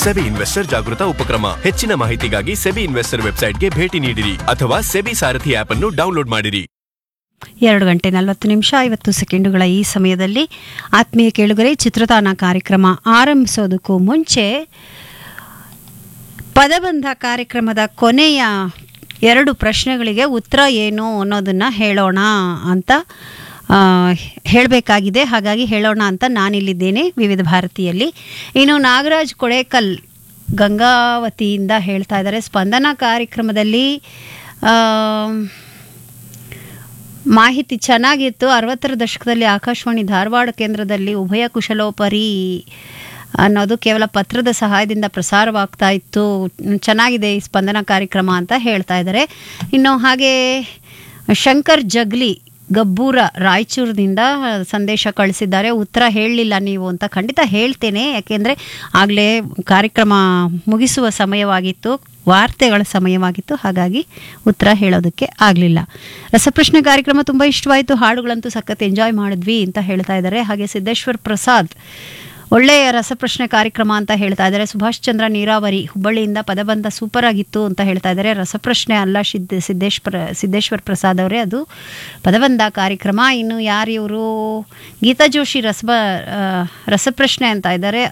SEBI investor ಜಾಗೃತ ಉಪಕ್ರಮ ಹೆಚ್ಚಿನ ಮಾಹಿತಿಗಾಗಿ ಸೆಬಿ ಇನ್ವೆಸ್ಟರ್ ವೆಬ್ಸೈಟ್ಗೆ ಭೇಟಿ ನೀಡಿರಿ ಅಥವಾ ಸೆಬಿ ಸಾರಥಿ ಆಪ್ ಅನ್ನು ಡೌನ್ಲೋಡ್ ಮಾಡಿರಿ ಎರಡು ಗಂಟೆ ನಲವತ್ತು ನಿಮಿಷ ಐವತ್ತು ಸೆಕೆಂಡುಗಳ ಈ ಸಮಯದಲ್ಲಿ ಆತ್ಮೀಯ ಕೇಳುಗರೆ ಚಿತ್ರತಾಣ ಕಾರ್ಯಕ್ರಮ ಆರಂಭಿಸೋದಕ್ಕೂ ಮುಂಚೆ ಪದಬಂಧ ಕಾರ್ಯಕ್ರಮದ ಕೊನೆಯ ಎರಡು ಪ್ರಶ್ನೆಗಳಿಗೆ ಉತ್ತರ ಏನು ಅನ್ನೋದನ್ನು ಹೇಳೋಣ ಅಂತ ಹೇಳಬೇಕಾಗಿದೆ ಹಾಗಾಗಿ ಹೇಳೋಣ ಅಂತ ನಾನಿಲ್ಲಿದ್ದೇನೆ ವಿವಿಧ ಭಾರತಿಯಲ್ಲಿ ಇನ್ನು ನಾಗರಾಜ್ ಕೊಡೇಕಲ್ ಗಂಗಾವತಿಯಿಂದ ಹೇಳ್ತಾ ಇದ್ದಾರೆ ಸ್ಪಂದನ ಕಾರ್ಯಕ್ರಮದಲ್ಲಿ ಆ, ಮಾಹಿತಿ ಚೆನ್ನಾಗಿತ್ತು ಅರವತ್ತರ ದಶಕದಲ್ಲಿ ಆಕಾಶವಾಣಿ ಧಾರವಾಡ ಕೇಂದ್ರದಲ್ಲಿ ಉಭಯ ಕುಶಲೋಪರಿ ಅನ್ನೋದು ಕೇವಲ ಪತ್ರದ ಸಹಾಯದಿಂದ ಪ್ರಸಾರವಾಗ್ತಾ ಇತ್ತು ಚೆನ್ನಾಗಿದೆ ಈ ಸ್ಪಂದನ ಕಾರ್ಯಕ್ರಮ ಅಂತ ಹೇಳ್ತಾ ಇದ್ದಾರೆ ಇನ್ನು ಹಾಗೆ ಶಂಕರ್ ಜಗ್ಲಿ ಗಬ್ಬೂರ ರಾಯಚೂರಿನಿಂದ ಸಂದೇಶ ಕಳಿಸಿದ್ದಾರೆ ಉತ್ತರ ಹೇಳಲಿಲ್ಲ ನೀವು ಅಂತ ಖಂಡಿತ ಹೇಳ್ತೇನೆ ಯಾಕೆಂದರೆ ಆಗಲೇ ಕಾರ್ಯಕ್ರಮ ಮುಗಿಸುವ ಸಮಯವಾಗಿತ್ತು ವಾರ್ತೆಗಳ ಸಮಯವಾಗಿತ್ತು ಹಾಗಾಗಿ ಉತ್ತರ ಹೇಳೋದಕ್ಕೆ ಆಗಲಿಲ್ಲ ರಸಪ್ರಶ್ನೆ ಕಾರ್ಯಕ್ರಮ ತುಂಬ ಇಷ್ಟವಾಯಿತು ಹಾಡುಗಳಂತೂ ಸಖತ್ ಎಂಜಾಯ್ ಮಾಡಿದ್ವಿ ಅಂತ ಹೇಳ್ತಾ ಇದ್ದಾರೆ ಹಾಗೆ ಸಿದ್ದೇಶ್ವರ್ ಪ್ರಸಾದ್ ಒಳ್ಳೆಯ ರಸಪ್ರಶ್ನೆ ಕಾರ್ಯಕ್ರಮ ಅಂತ ಹೇಳ್ತಾ ಇದ್ದಾರೆ ಸುಭಾಷ್ ಚಂದ್ರ ನೀರಾವರಿ ಹುಬ್ಬಳ್ಳಿಯಿಂದ ಪದಬಂಧ ಸೂಪರ್ ಆಗಿತ್ತು ಅಂತ ಹೇಳ್ತಾ ಇದ್ದಾರೆ ರಸಪ್ರಶ್ನೆ ಅಲ್ಲ ಸಿದ್ದ ಸಿದ್ದೇಶ್ವರ ಸಿದ್ದೇಶ್ವರ್ ಪ್ರಸಾದ್ ಅವರೇ ಅದು ಪದಬಂಧ ಕಾರ್ಯಕ್ರಮ ಇನ್ನು ಯಾರು ಇವರು ಗೀತಾ ಜೋಶಿ ರಸಬ ಆ, ರಸಪ್ರಶ್ನೆ ಅಂತ ಇದ್ದಾರೆ